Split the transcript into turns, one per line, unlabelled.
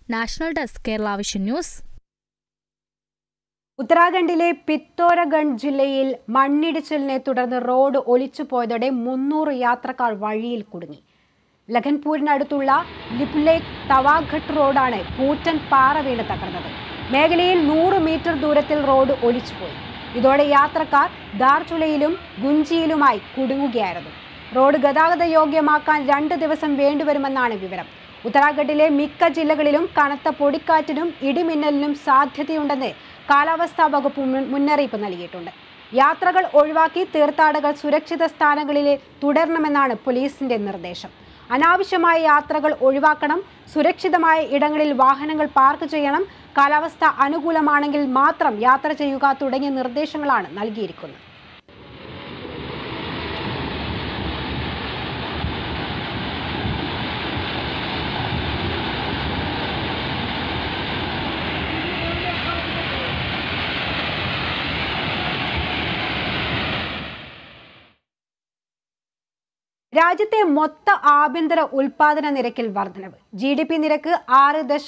national desk Kerala vision news
ഉത്തരാഖണ്ഡിലെ പിത്തോരഗഡ് ജില്ലയിൽ മണ്ണിടിച്ചിലിനെ തുടർന്ന് റോഡ് ഒലിച്ചുപോയതോടെ മുന്നൂറ് യാത്രക്കാർ വഴിയിൽ കുടുങ്ങി ലഖൻപൂരിനടുത്തുള്ള ലിപ്ലേക് തവാഘട്ട് റോഡാണ് കൂറ്റൻ പാറ വീണ് തകർന്നത് മേഖലയിൽ നൂറ് മീറ്റർ ദൂരത്തിൽ റോഡ് ഒലിച്ചുപോയി ഇതോടെ യാത്രക്കാർ ദാർചുലയിലും ഗുഞ്ചിയിലുമായി കുടുങ്ങുകയായിരുന്നു റോഡ് ഗതാഗത യോഗ്യമാക്കാൻ രണ്ട് ദിവസം വേണ്ടിവരുമെന്നാണ് വിവരം ഉത്തരാഖണ്ഡിലെ മിക്ക ജില്ലകളിലും കനത്ത പൊടിക്കാറ്റിനും ഇടിമിന്നലിനും സാധ്യതയുണ്ടെന്ന് കാലാവസ്ഥാ വകുപ്പ് മുൻ- മുന്നറിയിപ്പ് നൽകിയിട്ടുണ്ട് യാത്രകൾ ഒഴിവാക്കി തീർത്ഥാടകർ സുരക്ഷിത സ്ഥാനങ്ങളിൽ തുടരണമെന്നാണ് പോലീസിന്റെ നിർദ്ദേശം അനാവശ്യമായ യാത്രകൾ ഒഴിവാക്കണം സുരക്ഷിതമായ ഇടങ്ങളിൽ വാഹനങ്ങൾ പാർക്ക് ചെയ്യണം കാലാവസ്ഥ അനുകൂലമാണെങ്കിൽ മാത്രം യാത്ര ചെയ്യുക തുടങ്ങിയ നിർദ്ദേശങ്ങളാണ് നൽകിയിരിക്കുന്നത് രാജ്യത്തെ മൊത്ത ആഭ്യന്തര ഉൽപാദന നിരക്കിൽ വർധനവ് ജി ഡി പി നിരക്ക് ആറ് ദശ